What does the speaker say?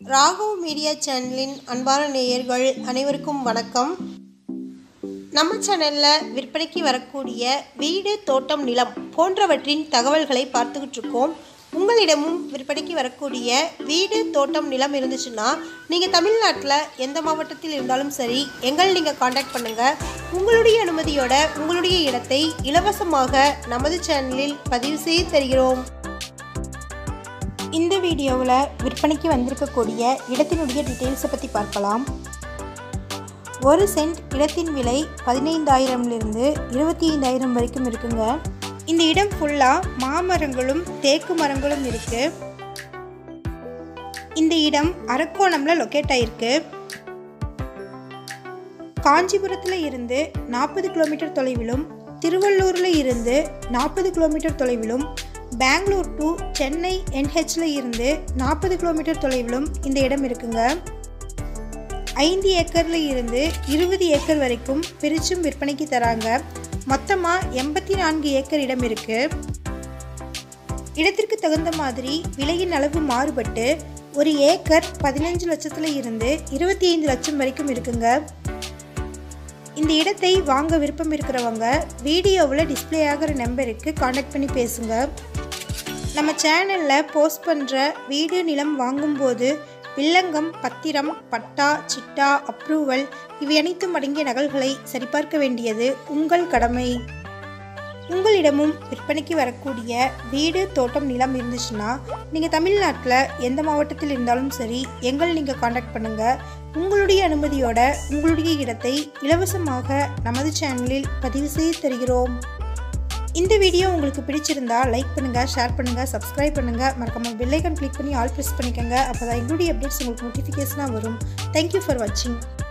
Raghav media சேனலின் அன்பான நேயர்கள் அனைவருக்கும் வணக்கம் நம்ம சேனலில் விற்பனைக்கு வரக்கூடிய வீடு தோட்டம் நிலம் போன்றவற்றின் தகவல்களை பார்த்துக்கிட்டு இருக்கோம் உங்களிடமும் விற்பனைக்கு வரக்கூடிய வீடு தோட்டம் நிலம் இருந்துச்சுன்னா நீங்கள் தமிழ்நாட்டில் எந்த மாவட்டத்தில் இருந்தாலும் சரி எங்கள் நீங்கள் காண்டாக்ட் பண்ணுங்கள் உங்களுடைய அனுமதியோட உங்களுடைய இடத்தை இலவசமாக நமது சேனலில் பதிவு செய்து தருகிறோம் இந்த வீடியோவில் விற்பனைக்கு வந்திருக்கக்கூடிய இடத்தினுடைய டீட்டெயில்ஸை பற்றி பார்க்கலாம் ஒரு சென்ட் இடத்தின் விலை பதினைந்தாயிரம்லேருந்து இருபத்தி ஐந்தாயிரம் வரைக்கும் இருக்குங்க இந்த இடம் ஃபுல்லாக மாமரங்களும் தேக்கு மரங்களும் இருக்குது இந்த இடம் அரக்கோணம்ல லொக்கேட் ஆயிருக்கு காஞ்சிபுரத்தில் இருந்து நாற்பது கிலோமீட்டர் தொலைவிலும் திருவள்ளூரில் இருந்து நாற்பது கிலோமீட்டர் தொலைவிலும் பெங்களூர் டு சென்னை என்ஹெச்ல இருந்து நாற்பது கிலோமீட்டர் தொலைவிலும் இந்த இடம் இருக்குங்க ஐந்து ஏக்கர்ல இருந்து இருபது ஏக்கர் வரைக்கும் பிரிச்சும் விற்பனைக்கு தராங்க மொத்தமாக எண்பத்தி நான்கு ஏக்கர் இடம் இருக்கு இடத்திற்கு தகுந்த மாதிரி விலையின் அளவு மாறுபட்டு ஒரு ஏக்கர் பதினஞ்சு லட்சத்துல இருந்து இருபத்தி ஐந்து லட்சம் வரைக்கும் இருக்குங்க இந்த இடத்தை வாங்க விருப்பம் இருக்கிறவங்க வீடியோவில் டிஸ்ப்ளே ஆகிற நம்பருக்கு காண்டாக்ட் பண்ணி பேசுங்க நம்ம சேனலில் போஸ்ட் பண்ணுற வீடு நிலம் வாங்கும்போது வில்லங்கம் பத்திரம் பட்டா சிட்டா அப்ரூவல் இவை அனைத்தும் அடங்கிய நகல்களை சரிபார்க்க வேண்டியது உங்கள் கடமை உங்களிடமும் விற்பனைக்கு வரக்கூடிய வீடு தோட்டம் நிலம் இருந்துச்சுன்னா நீங்கள் தமிழ்நாட்டில் எந்த மாவட்டத்தில் இருந்தாலும் சரி எங்கள் நீங்கள் காண்டாக்ட் பண்ணுங்கள் உங்களுடைய அனுமதியோட உங்களுடைய இடத்தை இலவசமாக நமது சேனலில் பதிவு செய்து தருகிறோம் இந்த வீடியோ உங்களுக்கு பிடிச்சிருந்தா லைக் பண்ணுங்கள் ஷேர் பண்ணுங்கள் சப்ஸ்கிரைப் பண்ணுங்கள் மறக்காமல் பெல்லைக்கன் கிளிக் பண்ணி ஆல் ப்ரெஸ் பண்ணிக்கோங்க அப்போ தான் எங்களுடைய அப்டேட்ஸ் உங்களுக்கு நோட்டிஃபிகேஷனாக வரும் தேங்க்யூ ஃபார் வாட்சிங்